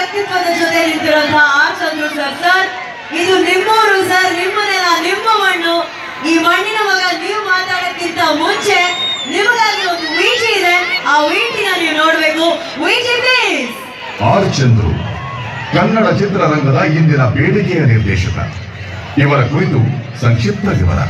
ವ್ಯಕ್ತಿತ್ವದ ಜೊತೆ ನಿಂತಿರುವಂತಹ ಆರ್ ಚಂದ್ರು ಸರ್ ಸರ್ ಇದು ನಿಮ್ಮೂರು ಸರ್ ನಿಮ್ಮ ನೆಲ ನಿಮ್ಮ ಮಣ್ಣು ಈ ಮಣ್ಣಿನ ಮಗ ನೀವು ಮಾತಾಡೋಕ್ಕಿಂತ ಮುಂಚೆ ನಿಮಗಾಗಿ ಒಂದು ವೀಟಿ ಇದೆ ಆ ವೀಟಿನ ನೀವು ನೋಡ್ಬೇಕು ವೀಟಿ ಪ್ಲೀಸ್ ಆರ್ ಚಂದ್ರು ಕನ್ನಡ ಚಿತ್ರರಂಗದ ಇಂದಿನ ಬೇಡಿಕೆಯ ನಿರ್ದೇಶಕ ಇವರ ಕುರಿತು ಸಂಕ್ಷಿಪ್ತ ವಿವರ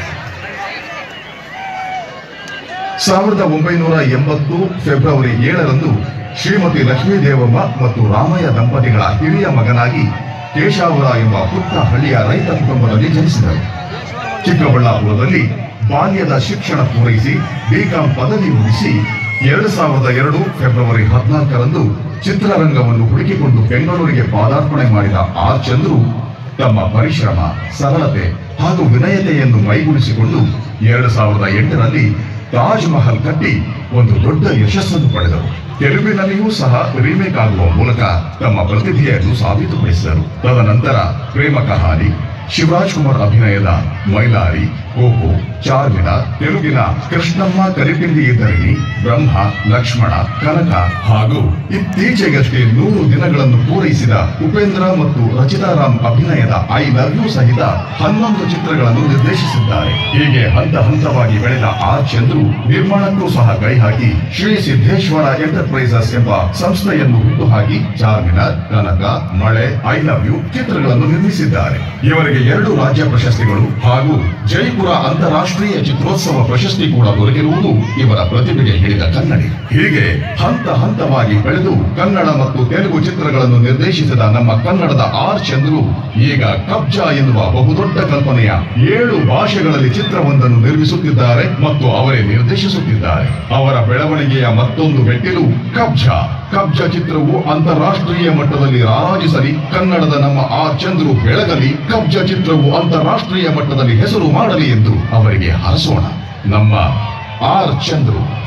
ಸಾವಿರದ ಒಂಬೈನೂರ ಎಂಬತ್ತು ಫೆಬ್ರವರಿ ಏಳರಂದು ಶ್ರೀಮತಿ ಲಕ್ಷ್ಮೀ ದೇವಮ್ಮ ಮತ್ತು ರಾಮಯ್ಯ ದಂಪತಿಗಳ ಹಿರಿಯ ಮಗನಾಗಿ ಕೇಶಾವರ ಎಂಬ ಪುಟ್ಟ ಹಳ್ಳಿಯ ರೈತ ಕುಟುಂಬದಲ್ಲಿ ಜನಿಸಿದರು ಚಿಕ್ಕಬಳ್ಳಾಪುರದಲ್ಲಿ ಬಾಲ್ಯದ ಶಿಕ್ಷಣ ಪೂರೈಸಿ ಬಿಕಾಂ ಪದವಿ ಮುಗಿಸಿ ಎರಡು ಸಾವಿರದ ಎರಡು ಫೆಬ್ರವರಿ ಹದಿನಾಲ್ಕರಂದು ಚಿತ್ರರಂಗವನ್ನು ಹುಡುಕಿಕೊಂಡು ಬೆಂಗಳೂರಿಗೆ ಪಾದಾರ್ಪಣೆ ಮಾಡಿದ ಆರ್ ಚಂದ್ರು ತಮ್ಮ ಪರಿಶ್ರಮ ಸರಳತೆ ಹಾಗೂ ವಿನಯತೆಯನ್ನು ಮೈಗೂಡಿಸಿಕೊಂಡು ಎರಡು ಸಾವಿರದ ಎಂಟರಲ್ಲಿ ತಾಜ್ ಮಹಲ್ ಕಟ್ಟಿ ಒಂದು ದೊಡ್ಡ ಯಶಸ್ಸನ್ನು ಪಡೆದರು ತೆಲುಗಿನಲ್ಲಿಯೂ ಸಹ ರೀಮೇಕ್ ಆಗುವ ಮೂಲಕ ತಮ್ಮ ಪ್ರತಿಭೆಯನ್ನು ಸಾಬೀತುಪಡಿಸಿದರು ತದನಂತರ ಪ್ರೇಮ ಕಹಾನಿ ಶಿವರಾಜ್ ಕುಮಾರ್ ಅಭಿನಯದ ಮೈಲಾರಿ ಕೋಕೋ ಚಾರ್ಮಿನ ತೆಲುಗಿನ ಕೃಷ್ಣಮ್ಮ ಕರಿಪಿಂಡಿ ಇದ್ದರಿನಿ ಬ್ರಹ್ಮ ಲಕ್ಷ್ಮಣ ಕನಕ ಹಾಗೂ ಇತ್ತೀಚೆಗಷ್ಟೇ ನೂರು ದಿನಗಳನ್ನು ಪೂರೈಸಿದ ಉಪೇಂದ್ರ ಮತ್ತು ರಚಿತಾರಾಮ್ ಅಭಿನಯದ ಐ ಲವ್ ಯು ಸಹಿತ ಹನ್ನೊಂದು ಚಿತ್ರಗಳನ್ನು ನಿರ್ದೇಶಿಸಿದ್ದಾರೆ ಹೀಗೆ ಹಂತ ಹಂತವಾಗಿ ಬೆಳೆದ ಆರ್ ಚಂದ್ರು ನಿರ್ಮಾಣಕ್ಕೂ ಸಹ ಕೈ ಹಾಕಿ ಶ್ರೀ ಸಿದ್ದೇಶ್ವರ ಎಂಟರ್ಪ್ರೈಸಸ್ ಎಂಬ ಸಂಸ್ಥೆಯನ್ನು ಹುಟ್ಟುಹಾಕಿ ಚಾರ್ಮಿನಾರ್ ಕನಕ ಮಳೆ ಐ ಲವ್ ಯು ಚಿತ್ರಗಳನ್ನು ನಿರ್ಮಿಸಿದ್ದಾರೆ ಇವರಿಗೆ ಎರಡು ರಾಜ್ಯ ಪ್ರಶಸ್ತಿಗಳು ಹಾಗೂ ಜೈಪುರ ಅಂತಾರಾಷ್ಟ್ರೀಯ ಚಿತ್ರೋತ್ಸವ ಪ್ರಶಸ್ತಿ ಕೂಡ ದೊರಕಿರುವುದು ಇವರ ಪ್ರತಿಭೆಗೆ ಹಿಡಿದ ಕನ್ನಡಿ ಹೀಗೆ ಹಂತ ಹಂತವಾಗಿ ಬೆಳೆದು ಕನ್ನಡ ಮತ್ತು ತೆಲುಗು ಚಿತ್ರಗಳನ್ನು ನಿರ್ದೇಶಿಸಿದ ನಮ್ಮ ಕನ್ನಡದ ಆರ್ ಚಂದ್ರು ಈಗ ಕಬ್ಜಾ ಎನ್ನುವ ಬಹುದೊಡ್ಡ ಕಲ್ಪನೆಯ ಏಳು ಭಾಷೆಗಳಲ್ಲಿ ಚಿತ್ರವೊಂದನ್ನು ನಿರ್ಮಿಸುತ್ತಿದ್ದಾರೆ ಮತ್ತು ಅವರೇ ನಿರ್ದೇಶಿಸುತ್ತಿದ್ದಾರೆ ಅವರ ಬೆಳವಣಿಗೆಯ ಮತ್ತೊಂದು ಮೆಟ್ಟಿಲು ಕಬ್ಜಾ ಕಬ್ಜಾ ಚಿತ್ರವು ಅಂತಾರಾಷ್ಟ್ರೀಯ ಮಟ್ಟದಲ್ಲಿ ರಾರಾಜಿಸಲಿ ಕನ್ನಡದ ನಮ್ಮ ಆರ್ ಚಂದ್ರು ಬೆಳಗಲಿ ಕಬ್ಜಾ ಚಿತ್ರವು ಅಂತಾರಾಷ್ಟ್ರೀಯ ಮಟ್ಟದಲ್ಲಿ ಹೆಸರು ಮಾಡಲಿ ಎಂದು ಅವರಿಗೆ ಹರಸೋಣ ನಮ್ಮ ಆರ್ ಚಂದ್ರು